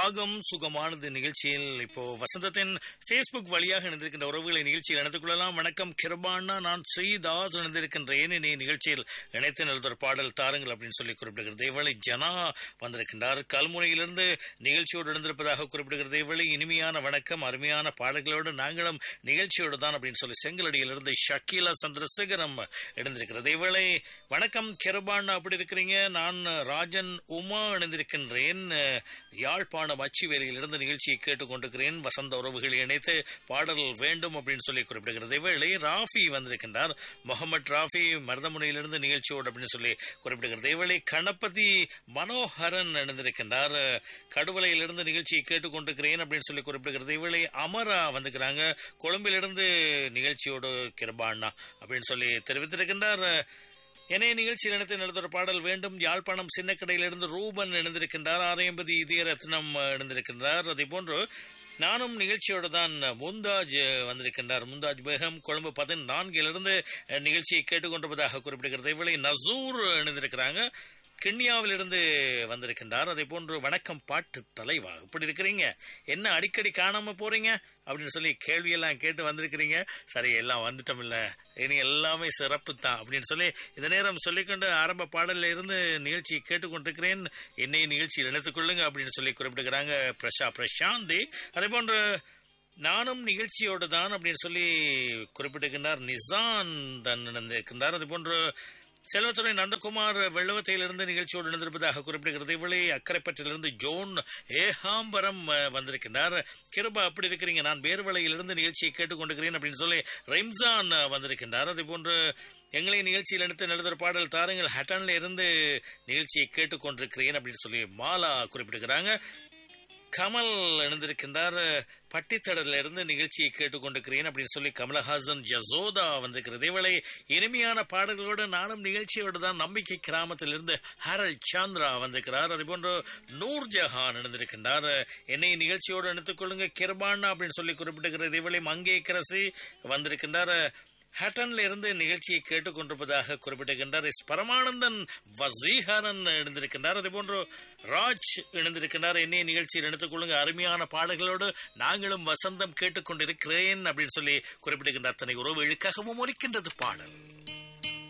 ராகம் சுகமானது நிகழ்ச்சியில் இப்போ வசந்தத்தின் ஃபேஸ்புக் வழியாக இணைந்திருக்கின்ற உறவுகளை நிகழ்ச்சியில் இணைத்துக் கொள்ளலாம் வணக்கம் கிருபாண்ணா நான் ஸ்ரீதாஸ் இணைந்திருக்கின்றேன் இனி நிகழ்ச்சியில் இணைத்து நல்லதொரு பாடல் தாருங்கள் அப்படின்னு சொல்லி குறிப்பிடுகிறது இவளை ஜனா வந்திருக்கின்றார் கல்முனையிலிருந்து நிகழ்ச்சியோடு இணைந்திருப்பதாக குறிப்பிடுகிறது இவளை இனிமையான வணக்கம் அருமையான பாடல்களோடு நாங்களும் நிகழ்ச்சியோடு தான் அப்படின்னு சொல்லி செங்கலடியிலிருந்து ஷக்கீலா சந்திரசேகரம் இணைந்திருக்கிறது இவளை வணக்கம் கிருபாண்ணா அப்படி இருக்கிறீங்க நான் ராஜன் உமா இணைந்திருக்கின்றேன் யாழ்ப்பாணம் அச்சுவேலியிலிருந்து நிகழ்ச்சியை கேட்டுக்கொண்டிருக்கிறேன் வசந்த உறவுகளை இணைத்து பாடல் வேண்டும் அப்படின்னு சொல்லி குறிப்பிடுகிறது இவளை ராஃபி வந்திருக்கின்றார் முகமது ராஃபி மருதமுனையிலிருந்து நிகழ்ச்சியோடு அப்படின்னு சொல்லி குறிப்பிடுகிறது இவளை கணபதி மனோகரன் இணைந்திருக்கின்றார் கடுவலையிலிருந்து நிகழ்ச்சியை கேட்டுக்கொண்டிருக்கிறேன் அப்படின்னு சொல்லி குறிப்பிடுகிறது இவளை அமரா வந்துக்கிறாங்க கொழும்பிலிருந்து நிகழ்ச்சியோடு கிருபாண்ணா அப்படின்னு சொல்லி தெரிவித்திருக்கின்றார் என்னைய நிகழ்ச்சியில் இணைத்து நடந்த பாடல் வேண்டும் யாழ்ப்பாணம் சின்னக்கடையிலிருந்து ரூபன் இணைந்திருக்கின்றார் ஆரையம்பதி இதய ரத்னம் இணைந்திருக்கின்றார் அதே போன்று நானும் நிகழ்ச்சியோடு தான் முந்தாஜ் வந்திருக்கின்றார் முந்தாஜ் பேகம் கொழும்பு பதினான்கிலிருந்து நிகழ்ச்சியை கேட்டுக்கொண்டிருப்பதாக குறிப்பிடுகிறது இவளை நசூர் இணைந்திருக்கிறாங்க கிண்ணியாவிலிருந்து வந்திருக்கின்றார் அதே போன்று வணக்கம் பாட்டு தலைவா இப்படி இருக்கிறீங்க என்ன அடிக்கடி காணாம போறீங்க அப்படின்னு சொல்லி கேள்வியெல்லாம் கேட்டு வந்திருக்கிறீங்க சரி எல்லாம் வந்துட்டோம் இல்ல இனி எல்லாமே சிறப்பு தான் அப்படின்னு சொல்லி இந்த நேரம் சொல்லிக்கொண்டு ஆரம்ப பாடல்ல இருந்து நிகழ்ச்சியை கேட்டுக்கொண்டிருக்கிறேன் என்னை நிகழ்ச்சியில் இணைத்துக் கொள்ளுங்க அப்படின்னு சொல்லி குறிப்பிடுகிறாங்க பிரஷா பிரசாந்தி அதே போன்று நானும் நிகழ்ச்சியோடு தான் அப்படின்னு சொல்லி குறிப்பிட்டிருக்கின்றார் நிசான் தான் இருக்கின்றார் அது போன்று செல்வத்துறை நந்தகுமார் வெள்ளவத்தையிலிருந்து நிகழ்ச்சியோடு இணைந்திருப்பதாக குறிப்பிடுகிறது இவளை அக்கரைப்பற்றிலிருந்து ஜோன் ஏகாம்பரம் வந்திருக்கின்றார் கிருபா அப்படி இருக்கிறீங்க நான் பேர்வளையிலிருந்து நிகழ்ச்சியை கேட்டுக்கொண்டிருக்கிறேன் அப்படின்னு சொல்லி ரெம்சான் வந்திருக்கின்றார் அதே போன்று எங்களை நிகழ்ச்சியில் எடுத்து நடந்த பாடல் தாருங்கள் ஹட்டன்ல இருந்து நிகழ்ச்சியை கேட்டுக்கொண்டிருக்கிறேன் அப்படின்னு சொல்லி மாலா குறிப்பிடுகிறாங்க கமல் இணைந்திருக்கின்றார் பட்டித்தடல இருந்து நிகழ்ச்சியை கேட்டுக்கொண்டிருக்கிறேன் அப்படின்னு சொல்லி கமலஹாசன் ஜசோதா வந்திருக்கிறது இவளை இனிமையான பாடல்களோடு நானும் நிகழ்ச்சியோடு தான் நம்பிக்கை கிராமத்திலிருந்து ஹரல் சாந்திரா வந்திருக்கிறார் அதே போன்று நூர் ஜஹான் இணைந்திருக்கின்றார் என்னை நிகழ்ச்சியோடு இணைத்துக் கொள்ளுங்க கிருபானா அப்படின்னு சொல்லி குறிப்பிட்டிருக்கிறது இவளை மங்கே கிரசி வந்திருக்கின்றார் ஹட்டன்ல இருந்து நிகழ்ச்சியை கேட்டுக்கொண்டிருப்பதாக குறிப்பிட்டிருக்கின்றார் எஸ் பரமானந்தன் வசீகரன் இணைந்திருக்கின்றார் அதே போன்று ராஜ் இணைந்திருக்கின்றார் என்னைய நிகழ்ச்சியில் எடுத்துக் கொள்ளுங்க அருமையான பாடல்களோடு நாங்களும் வசந்தம் கேட்டுக்கொண்டிருக்கிறேன் அப்படின்னு சொல்லி குறிப்பிட்டிருக்கின்ற அத்தனை உறவுகளுக்காகவும் ஒலிக்கின்றது பாடல்